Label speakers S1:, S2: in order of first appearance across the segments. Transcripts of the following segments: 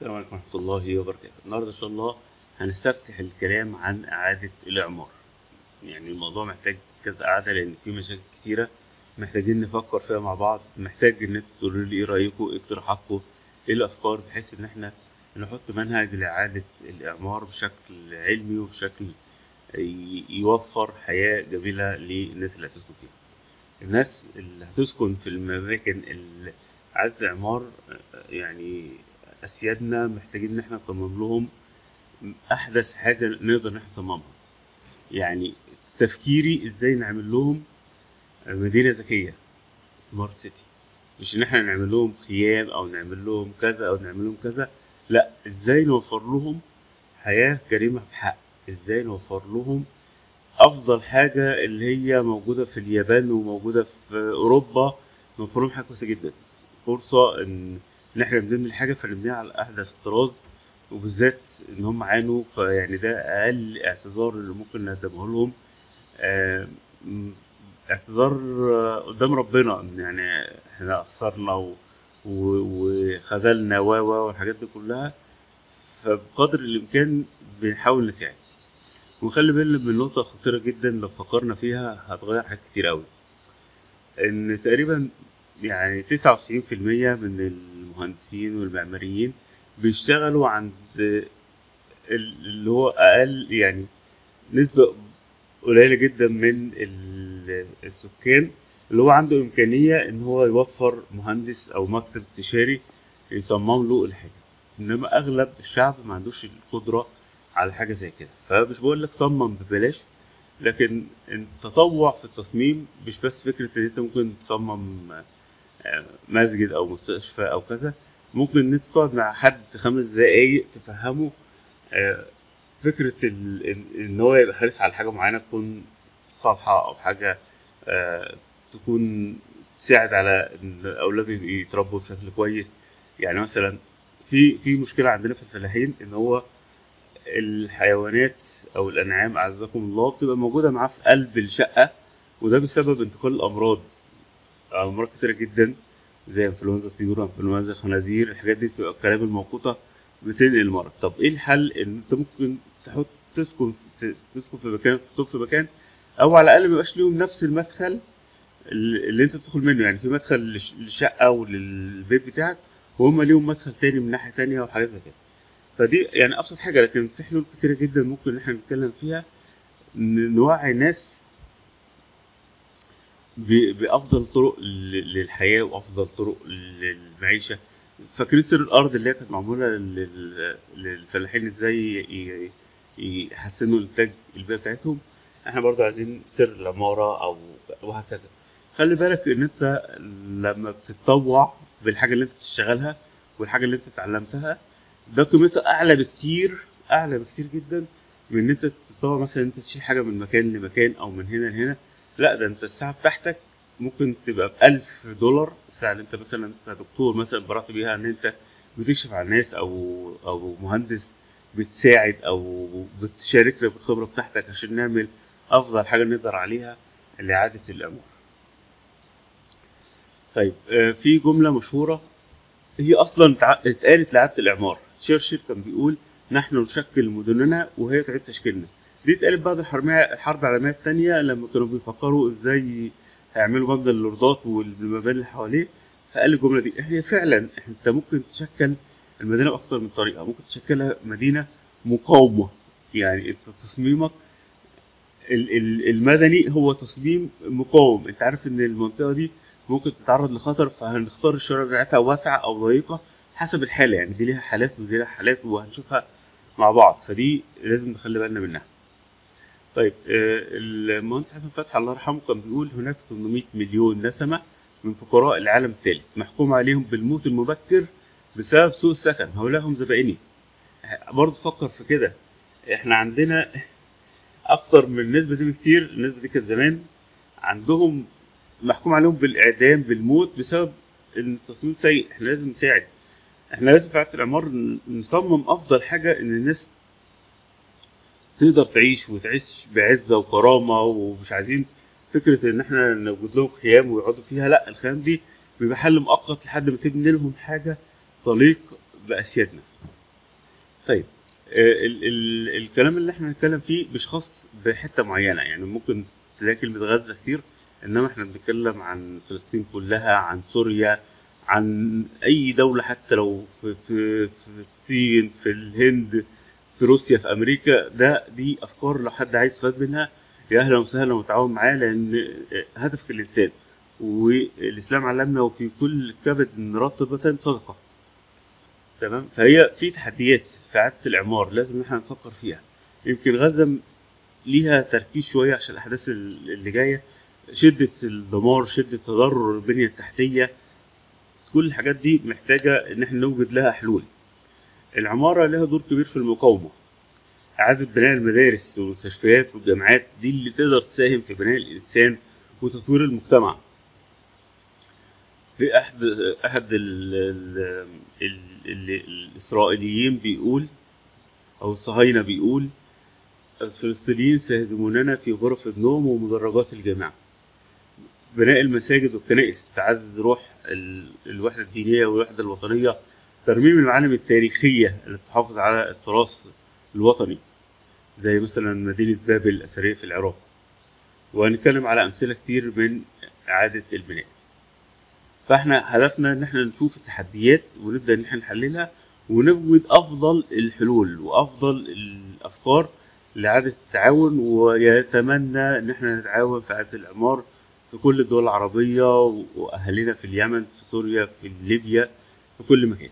S1: السلام عليكم ورحمة الله وبركاته النهاردة إن شاء الله هنستفتح الكلام عن إعادة الإعمار يعني الموضوع محتاج كذا قعدة لأن في مشاكل كتيرة محتاجين نفكر فيها مع بعض محتاج إن انتوا تقولوا لي إيه رأيكم إيه اقتراحاتكم إيه الأفكار بحيث إن إحنا نحط منهج لإعادة الإعمار بشكل علمي وبشكل ي- يوفر حياة جميلة للناس اللي هتسكن فيها الناس اللي هتسكن في الأماكن اللي إعادة الإعمار آه، يعني أسيادنا محتاجين إن إحنا نصمم لهم أحدث حاجة نقدر إن إحنا نصممها يعني تفكيري إزاي نعمل لهم مدينة ذكية سمارت سيتي مش إن إحنا نعمل لهم خيام أو نعمل لهم كذا أو نعمل لهم كذا لا إزاي نوفر لهم حياة كريمة بحق إزاي نوفر لهم أفضل حاجة اللي هي موجودة في اليابان وموجودة في أوروبا نوفر لهم حاجة كويسة جدا فرصة إن إن إحنا بنبني الحاجة فنبنيها على أحدث طراز وبالذات إن هم عانوا فيعني ده أقل اعتذار اللي ممكن نقدمه لهم آه، م- اعتذار آه، قدام ربنا إن يعني إحنا قصرنا و- و- وخذلنا و و والحاجات دي كلها فبقدر الإمكان بنحاول نساعد ونخلي بالنا من نقطة خطيرة جدا لو فكرنا فيها هتغير حاجات كتير أوي إن تقريبا يعني تسعة وتسعين في المية من المهندسين والمعماريين بيشتغلوا عند ال- اللي هو أقل يعني نسبة قليلة جدا من ال- السكان اللي هو عنده إمكانية إن هو يوفر مهندس أو مكتب استشاري يصمم له الحاجة إنما أغلب الشعب ما عندوش القدرة على حاجة زي كده فمش بقول لك صمم ببلاش لكن التطوع في التصميم مش بس فكرة إن أنت ممكن تصمم آه، مسجد أو مستشفى أو كذا ممكن إن أنت تقعد مع حد خمس دقايق تفهمه آه، فكرة ال- إن إن هو يبقى حريص على حاجة معينة تكون صالحة أو حاجة آه، تكون تساعد على إن أولاده يتربوا بشكل كويس يعني مثلا في في مشكلة عندنا في الفلاحين إن هو الحيوانات او الانعام اعزكم الله بتبقى موجوده معاه في قلب الشقه وده بسبب انتقال الامراض امراض كتيره جدا زي انفلونزا الطيور انفلونزا الخنازير الحاجات دي بتبقى الكلاب الموقوته بتنقل المرض طب ايه الحل ان انت ممكن تحط تسكن ت- تسكن في مكان تحطهم في مكان او على الاقل ما يبقاش ليهم نفس المدخل اللي اللي انت بتدخل منه يعني في مدخل للش- للشقه وللبيت بتاعك وهم ليهم مدخل تاني من ناحيه تانية وحاجات زي كده فدي يعني ابسط حاجه لكن في حلول كتيره جدا ممكن ان احنا نتكلم فيها ن- نوعي الناس ب- بافضل طرق ل- للحياه وافضل طرق للمعيشه فاكرين سر الارض اللي هي كانت معموله لل- للفلاحين ازاي ي- ي- يحسنوا انتاج البيئه بتاعتهم احنا برضو عايزين سر العماره او وهكذا خلي بالك ان انت لما بتتطوع بالحاجه اللي انت بتشتغلها والحاجه اللي انت اتعلمتها ده قيمتها اعلى بكتير اعلى بكتير جدا من ان انت تطور مثلا انت تشيل حاجه من مكان لمكان او من هنا لهنا لا ده انت الساعه بتاعتك ممكن تبقى ب 1000 دولار الساعه اللي انت مثلا كدكتور مثلا برعت بيها ان انت بتكشف على الناس او او مهندس بتساعد او بتشاركنا بالخبره بتاعتك عشان نعمل افضل حاجه نقدر عليها لاعاده الامور طيب آه، في جمله مشهوره هي اصلا تع- اتقالت لعاده الاعمار تشرشل كان بيقول نحن نشكل مدننا وهي تعيد تشكيلنا دي اتقالت بعد الحرب الحرب العالميه الثانيه لما كانوا بيفكروا ازاي هيعملوا مبنى اللوردات والمباني اللي حواليه فقال الجمله دي هي فعلا انت ممكن تشكل المدينه باكتر من طريقه ممكن تشكلها مدينه مقاومه يعني انت تصميمك ال- ال- المدني هو تصميم مقاوم انت عارف ان المنطقه دي ممكن تتعرض لخطر فهنختار الشوارع بتاعتها واسعه او ضيقه حسب الحاله يعني دي ليها حالات ودي ليها حالات وهنشوفها مع بعض فدي لازم نخلي بالنا منها طيب آه، المهندس حسن فتحي الله يرحمه كان بيقول هناك 800 مليون نسمه من فقراء العالم الثالث محكوم عليهم بالموت المبكر بسبب سوء السكن هؤلاء هم زبائني برضه فكر في كده احنا عندنا اكتر من النسبه دي بكتير النسبه دي كانت زمان عندهم محكوم عليهم بالاعدام بالموت بسبب ان التصميم سيء احنا لازم نساعد احنا لازم في عاده العمار ن- نصمم افضل حاجه ان الناس تقدر تعيش وتعيش بعزه وكرامه ومش عايزين فكره ان احنا نوجد لهم خيام ويقعدوا فيها لا الخيام دي بيبقى حل مؤقت لحد ما تبني لهم حاجه تليق باسيادنا طيب آه، ال ال الكلام اللي احنا هنتكلم فيه مش خاص بحته معينه يعني ممكن تلاقي كلمه غزه كتير انما احنا بنتكلم عن فلسطين كلها عن سوريا عن اي دوله حتى لو في في في الصين في الهند في روسيا في امريكا ده دي افكار لو حد عايز يستفاد منها يا اهلا وسهلا وتعاون معاه لان هدفك الانسان والاسلام علمنا وفي كل كبد رطبة صدقه تمام فهي في تحديات في اعاده الاعمار لازم احنا نفكر فيها يمكن غزه م- ليها تركيز شويه عشان الاحداث ال- اللي جايه شده الدمار شده تضرر البنيه التحتيه كل الحاجات دي محتاجه ان احنا نوجد لها حلول العماره لها دور كبير في المقاومه اعاده بناء المدارس والمستشفيات والجامعات دي اللي تقدر تساهم في بناء الانسان وتطوير المجتمع في احد احد ال ال ال ال الاسرائيليين بيقول او الصهاينه بيقول الفلسطينيين سيهزموننا في غرف النوم ومدرجات الجامعه بناء المساجد والكنائس تعزز روح ال- الوحده الدينيه والوحده الوطنيه ترميم المعالم التاريخيه اللي بتحافظ على التراث الوطني زي مثلا مدينه بابل الاثريه في العراق وهنتكلم على امثله كتير من اعاده البناء فاحنا هدفنا ان احنا نشوف التحديات ونبدا ان احنا نحللها ونوجد افضل الحلول وافضل الافكار لاعاده التعاون ويتمنى ان احنا نتعاون في اعاده الاعمار في كل الدول العربيه واهالينا في اليمن في سوريا في ليبيا في كل مكان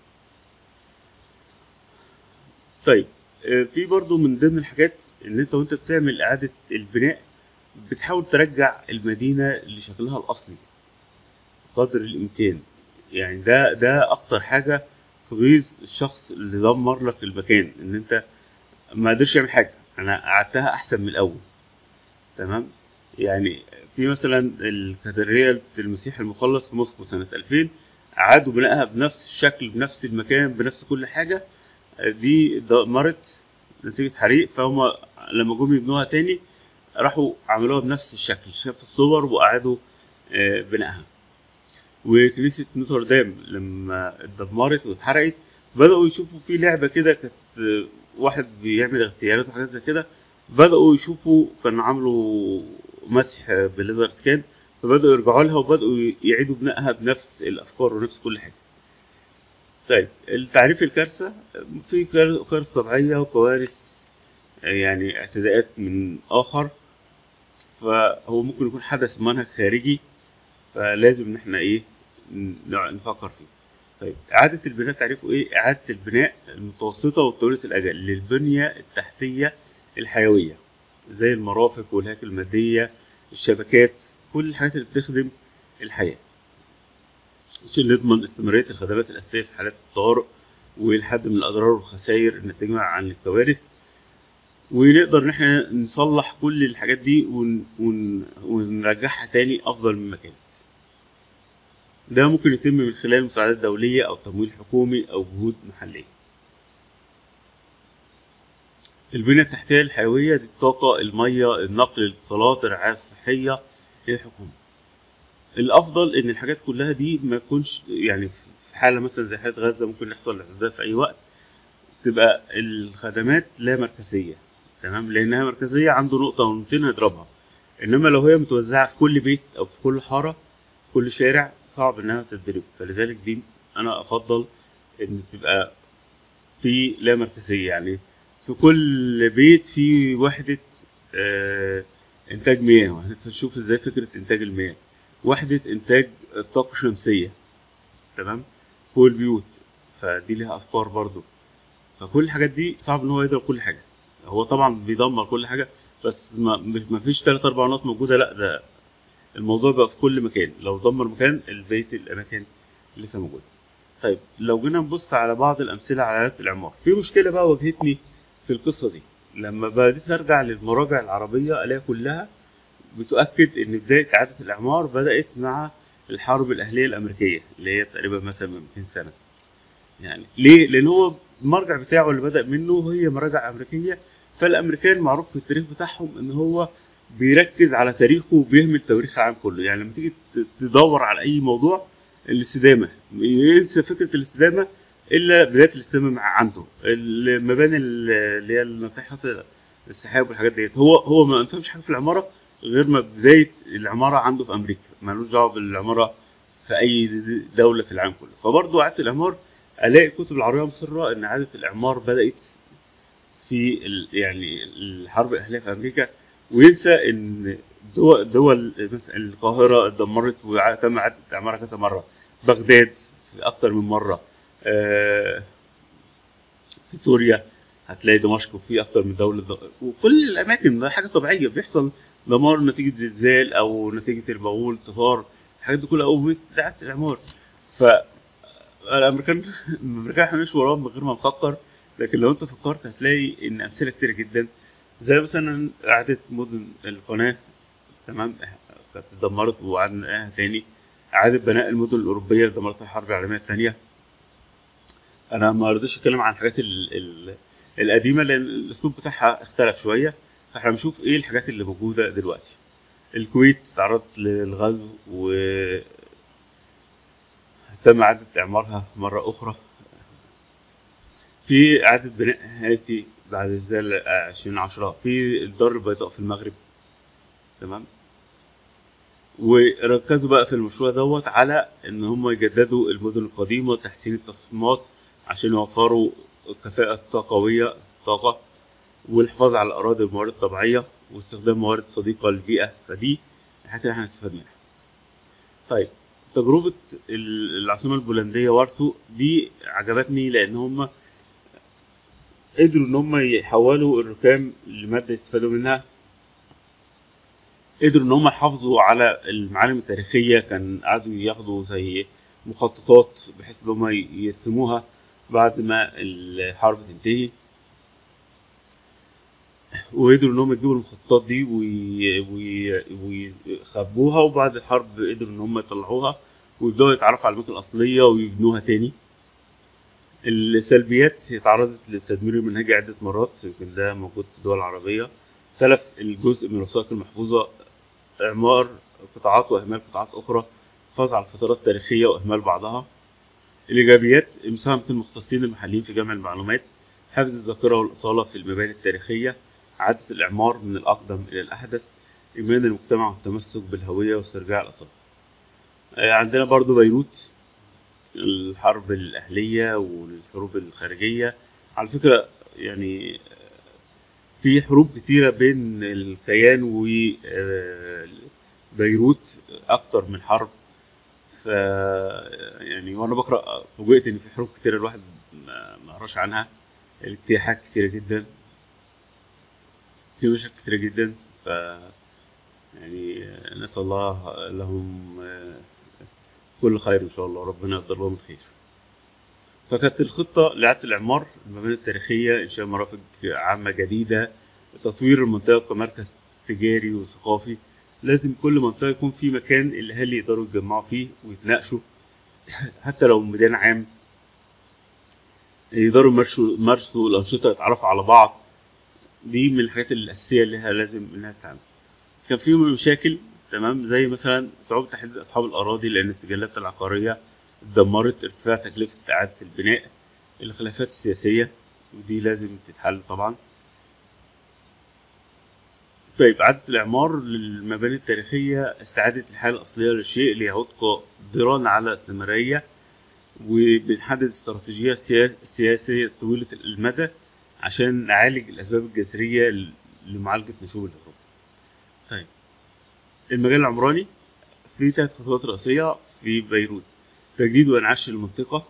S1: طيب آه، في برضو من ضمن الحاجات ان انت وانت بتعمل اعاده البناء بتحاول ترجع المدينه لشكلها الاصلي قدر الامكان يعني ده ده اكتر حاجه تغيظ الشخص اللي دمر لك المكان ان انت ما قدرش يعمل حاجه انا قعدتها احسن من الاول تمام يعني في مثلا الكاتدرائيه المسيح المخلص في موسكو سنه 2000 اعادوا بنائها بنفس الشكل بنفس المكان بنفس كل حاجه دي دمرت نتيجه حريق فهم لما جم يبنوها تاني راحوا عملوها بنفس الشكل شاف الصور واعادوا آه، بنائها وكنيسة نوتردام لما اتدمرت واتحرقت بدأوا يشوفوا في لعبة كده كانت آه، واحد بيعمل اغتيالات وحاجات زي كده بدأوا يشوفوا كانوا عملوا مسح بالليزر سكان فبدأوا يرجعوا لها وبدأوا يعيدوا بنائها بنفس الأفكار ونفس كل حاجة. طيب التعريف الكارثة في كار- كوارث طبيعية وكوارث آه، يعني اعتداءات من آخر فهو ممكن يكون حدث منهج خارجي فلازم ان احنا ايه ن- نفكر فيه طيب اعاده البناء تعريفه ايه اعاده البناء المتوسطه والطويله الاجل للبنيه التحتيه الحيويه زي المرافق والهياكل الماديه الشبكات كل الحاجات اللي بتخدم الحياه عشان نضمن استمراريه الخدمات الاساسيه في حالات الطوارئ والحد من الاضرار والخسائر الناتجه عن الكوارث ونقدر ان احنا نصلح كل الحاجات دي ون... ون... ونرجعها تاني افضل مما كانت ده ممكن يتم من خلال مساعدات دولية أو تمويل حكومي أو جهود محلية البنية التحتية الحيوية دي الطاقة المية النقل الاتصالات الرعاية الصحية هي الحكومة الأفضل إن الحاجات كلها دي ما تكونش يعني في حالة مثلا زي حالة غزة ممكن يحصل اعتداء في أي وقت تبقى الخدمات لا مركزية تمام لأنها مركزية عنده نقطة أو نقطتين هيضربها إنما لو هي متوزعة في كل بيت أو في كل حارة كل شارع صعب انها تتضرب فلذلك دي انا افضل ان تبقى في لا مركزيه يعني في كل بيت في وحده آه انتاج مياه هنشوف ازاي فكره انتاج المياه وحده انتاج الطاقه الشمسيه تمام فوق البيوت فدي ليها افكار برضو فكل الحاجات دي صعب ان هو يضرب كل حاجه هو طبعا بيدمر كل حاجه بس ما ما فيش ثلاث اربع نقط موجوده لا ده الموضوع بقى في كل مكان لو دمر مكان البيت الاماكن لسه موجوده طيب لو جينا نبص على بعض الامثله على اعاده الاعمار في مشكله بقى واجهتني في القصه دي لما بديت ارجع للمراجع العربيه الاقي كلها بتؤكد ان بدايه اعاده الاعمار بدات مع الحرب الاهليه الامريكيه اللي هي تقريبا مثلا من 200 سنه يعني ليه لان هو المرجع بتاعه اللي بدا منه هي مراجع امريكيه فالامريكان معروف في التاريخ بتاعهم ان هو بيركز على تاريخه وبيهمل التاريخ العام كله يعني لما تيجي ت- تدور على اي موضوع الاستدامه ينسى فكره الاستدامه الا بدايه الاستلام عنده المباني اللي هي ناطحات السحاب والحاجات ديت هو هو ما فهمش حاجه في العماره غير ما بدايه العماره عنده في امريكا مالوش دعوه بالعماره في اي دوله في العالم كله فبرضه اعاده الاعمار الاقي كتب العربيه مصره ان اعاده الاعمار بدات في ال- يعني الحرب الاهليه في امريكا وينسى ان دول, دول مثلا القاهره اتدمرت وتم اعاده اعمارها كذا مره بغداد في اكتر من مره آه، في سوريا هتلاقي دمشق وفي اكتر من دوله د- وكل الاماكن ده حاجه طبيعيه بيحصل دمار نتيجه زلزال او نتيجه المغول تثار الحاجات دي كلها او اعاده الاعمار ف الامريكان الامريكان مش وراهم من غير ما نفكر لكن لو انت فكرت هتلاقي ان امثله كتير جدا زي مثلا اعاده مدن القناه تمام كانت اتدمرت وقعدنا نلاقيها تاني اعاده بناء المدن الاوروبيه اللي دمرتها الحرب العالميه الثانيه انا ما رضيتش اتكلم عن الحاجات ال ال القديمه لان الاسلوب بتاعها اختلف شويه فاحنا بنشوف ايه الحاجات اللي موجوده دلوقتي الكويت تعرضت للغزو و تم إعادة إعمارها مرة أخرى في إعادة بناء هايتي بعد الزلزال عشرين عشرة في الدار البيضاء في المغرب تمام وركزوا بقى في المشروع دوت على إن هم يجددوا المدن القديمة وتحسين التصميمات عشان يوفروا كفاءة طاقوية طاقة والحفاظ على الأراضي والموارد الطبيعية واستخدام موارد صديقة للبيئة فدي الحاجات اللي احنا هنستفاد منها. طيب تجربة ال- العاصمة البولندية وارسو دي عجبتني لأن هم قدروا إن هم يحولوا الركام لمادة يستفادوا منها قدروا إن هم يحافظوا على المعالم التاريخية كان قعدوا ياخدوا زي مخططات بحيث إن هم يرسموها بعد ما الحرب تنتهي وقدروا ان هم يجيبوا المخططات دي وي- وي- ويخبوها وبعد الحرب قدروا ان هم يطلعوها ويبداوا يتعرفوا على الاماكن الاصليه ويبنوها تاني السلبيات هي تعرضت للتدمير المنهجي عده مرات يمكن ده موجود في الدول العربيه تلف الجزء من الوثائق المحفوظه اعمار قطاعات واهمال قطاعات اخرى حفاظ على الفترات التاريخيه واهمال بعضها الايجابيات مساهمه المختصين المحليين في جمع المعلومات حفظ الذاكره والاصاله في المباني التاريخيه إعادة الإعمار من الأقدم إلى الأحدث إيمان المجتمع والتمسك بالهوية واسترجاع الآثار آه، عندنا برضو بيروت الحرب الأهلية والحروب الخارجية على فكرة يعني آه، في حروب كتيرة بين الكيان وبيروت أكتر من حرب ف يعني وأنا بقرأ فوجئت إن في حروب كتيرة الواحد ما ما قراش عنها الاجتياحات كتيرة جدا في مشاكل كتيرة جدا ف يعني آه، نسأل الله لهم آه، كل خير إن شاء الله ربنا يقدر لهم الخير فكانت الخطة لإعادة الإعمار المباني التاريخية إنشاء مرافق عامة جديدة تطوير المنطقة كمركز تجاري وثقافي لازم كل منطقة يكون في مكان الأهالي يقدروا يتجمعوا فيه ويتناقشوا حتى لو ميدان عام يقدروا يمارسوا يمارسوا الأنشطة يتعرفوا على بعض دي من الحاجات الأساسية اللي لها لازم إنها تتعمل كان في مشاكل تمام زي مثلا صعوبة تحديد أصحاب الأراضي لأن السجلات العقارية اتدمرت ارتفاع تكلفة إعادة البناء الخلافات السياسية ودي لازم تتحل طبعا طيب إعادة الإعمار للمباني التاريخية استعادة الحالة الأصلية للشيء ليعود قادرا على استمرارية وبنحدد استراتيجية سيا- سياسية طويلة المدى عشان نعالج الأسباب الجذرية ل- لمعالجة نشوب الهروب. طيب المجال العمراني في ثلاث خطوات رئيسية في بيروت تجديد وإنعاش المنطقة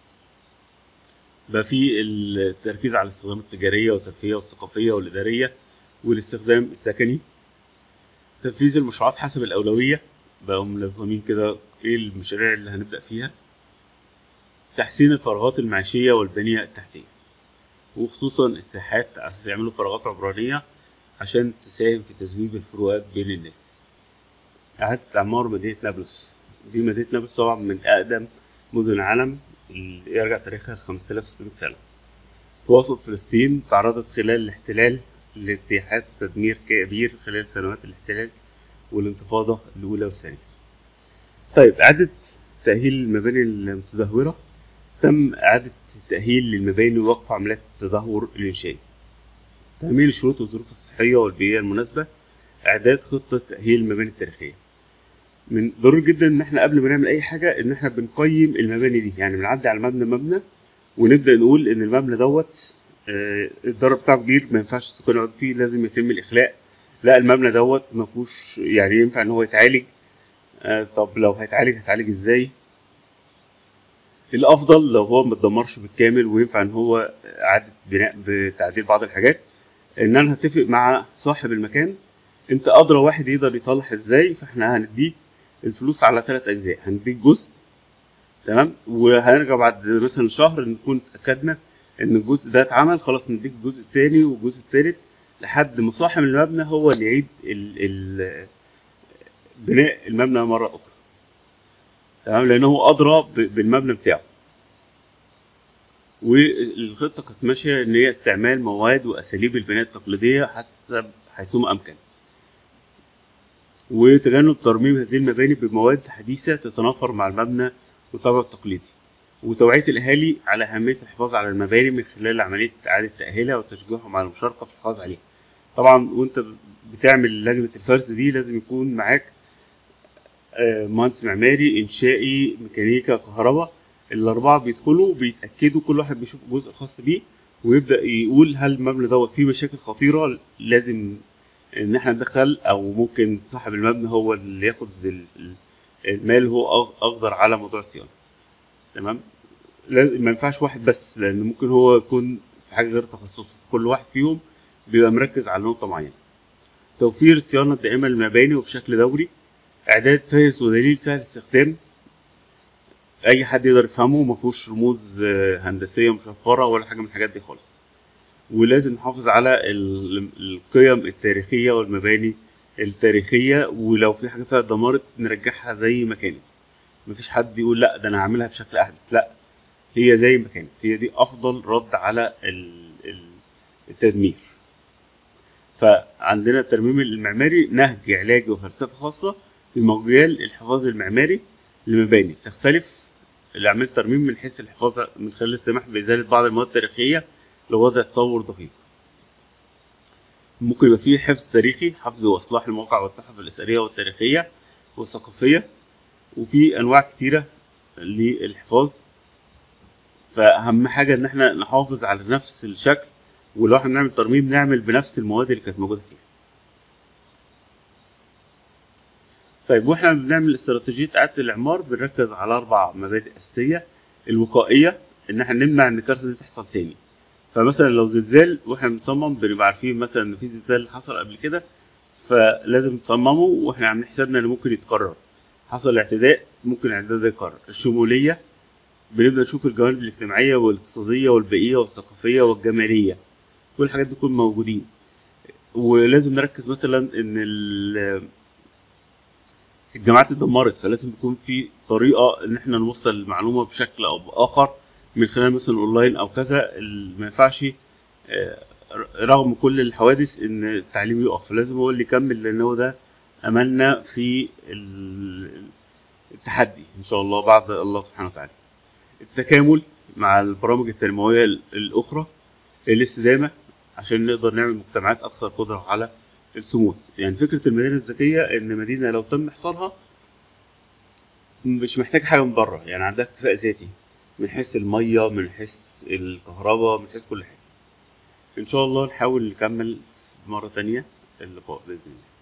S1: بقى في التركيز على الاستخدام التجارية والترفيهية والثقافية والإدارية والاستخدام السكني تنفيذ المشروعات حسب الأولوية بقوا منظمين كده إيه المشاريع اللي هنبدأ فيها تحسين الفراغات المعيشية والبنية التحتية وخصوصا الساحات على أساس يعملوا فراغات عمرانية عشان تساهم في تذويب الفروقات بين الناس إعادة إعمار مدينة نابلس دي مدينة نابلس طبعا من أقدم مدن العالم اللي يرجع تاريخها ل 5600 سنة في وسط فلسطين تعرضت خلال الاحتلال لاجتياحات وتدمير كبير خلال سنوات الاحتلال والانتفاضة الأولى والثانية طيب إعادة تأهيل المباني المتدهورة تم إعادة تأهيل للمباني ووقف عمليات التدهور الإنشائي تأمين الشروط والظروف الصحية والبيئية المناسبة إعداد خطة تأهيل المباني التاريخية من ضروري جدا إن إحنا قبل ما نعمل أي حاجة إن إحنا بنقيم المباني دي يعني بنعدي على مبنى مبنى ونبدأ نقول إن المبنى دوت آه، الضرر بتاعه كبير ما ينفعش السكان يقعدوا فيه لازم يتم الإخلاء لا المبنى دوت ما فيهوش يعني ينفع إن هو يتعالج آه، طب لو هيتعالج هيتعالج إزاي الافضل لو هو ما اتدمرش بالكامل وينفع ان هو اعاده بناء بتعديل بعض الحاجات ان انا هتفق مع صاحب المكان انت ادرى واحد يقدر يصلح ازاي فاحنا هنديك الفلوس على ثلاث اجزاء هنديك جزء تمام وهنرجع بعد مثلا شهر نكون اتاكدنا ان الجزء ده اتعمل خلاص نديك الجزء التاني والجزء التالت لحد ما صاحب المبنى هو اللي يعيد ال ال بناء المبنى مره اخرى تمام لان هو ادرى ب- بالمبنى بتاعه والخطه كانت ماشيه ان هي استعمال مواد واساليب البناء التقليديه حسب حيثما امكن وتجنب ترميم هذه المباني بمواد حديثه تتنافر مع المبنى وطابعه التقليدي وتوعيه الاهالي على اهميه الحفاظ على المباني من خلال عمليه اعاده تاهيلها وتشجيعهم على المشاركه في الحفاظ عليها طبعا وانت بتعمل لجنه الفرز دي لازم يكون معاك آه، مهندس معماري انشائي ميكانيكا كهرباء الاربعه بيدخلوا بيتاكدوا كل واحد بيشوف الجزء الخاص بيه ويبدا يقول هل المبنى دوت فيه مشاكل خطيره لازم ان احنا ندخل او ممكن صاحب المبنى هو اللي ياخد ال- ال- المال هو أق- اقدر على موضوع الصيانه تمام لازم ما ينفعش واحد بس لان ممكن هو يكون في حاجه غير تخصصه كل واحد فيهم بيبقى مركز على نقطه معينه توفير الصيانه الدائمه للمباني وبشكل دوري اعداد فهرس ودليل سهل الاستخدام اي حد يقدر يفهمه ما فيهوش رموز آه، هندسيه مشفره ولا حاجه من الحاجات دي خالص ولازم نحافظ على ال- القيم التاريخيه والمباني التاريخيه ولو في حاجه فيها اتدمرت نرجعها زي ما كانت مفيش حد يقول لا ده انا هعملها بشكل احدث لا هي زي ما كانت هي دي افضل رد على ال- ال- التدمير فعندنا الترميم المعماري نهج علاجي وفلسفه خاصه في مجال الحفاظ المعماري للمباني تختلف الأعمال الترميم من حيث الحفاظ من خلال السماح بإزالة بعض المواد التاريخية لوضع تصور دقيق ممكن يبقى فيه حفظ تاريخي حفظ وإصلاح المواقع والتحف الأثرية والتاريخية والثقافية وفي أنواع كتيرة للحفاظ فأهم حاجة إن احنا نحافظ على نفس الشكل ولو احنا بنعمل ترميم نعمل بنفس المواد اللي كانت موجودة فيها طيب واحنا بنعمل استراتيجية إعادة الإعمار بنركز على أربع مبادئ أساسية الوقائية إن احنا نمنع إن الكارثة دي تحصل تاني فمثلا لو زلزال واحنا بنصمم بنبقى عارفين مثلا إن في زلزال حصل قبل كده فلازم نصممه واحنا عاملين حسابنا إن ممكن يتكرر حصل اعتداء ممكن الاعتداء ده يتكرر الشمولية بنبدأ نشوف الجوانب الاجتماعية والاقتصادية والبيئية والثقافية والجمالية كل الحاجات دي تكون موجودين ولازم نركز مثلا ان ال- الجامعات اتدمرت فلازم يكون في طريقه ان احنا نوصل المعلومه بشكل او باخر من خلال مثلا اونلاين او كذا ال- ما ينفعش آه، رغم كل الحوادث ان التعليم يقف لازم هو اللي يكمل لان هو ده املنا في ال- التحدي ان شاء الله بعد الله سبحانه وتعالى التكامل مع البرامج التنمويه ال- الاخرى الاستدامه عشان نقدر نعمل مجتمعات اكثر قدره على الصمود يعني فكره المدينه الذكيه ان مدينه لو تم حصارها مش محتاج حاجه من بره يعني عندها اكتفاء ذاتي من حيث الميه من حيث الكهرباء من حيث كل حاجه ان شاء الله نحاول نكمل مره تانية اللقاء باذن الله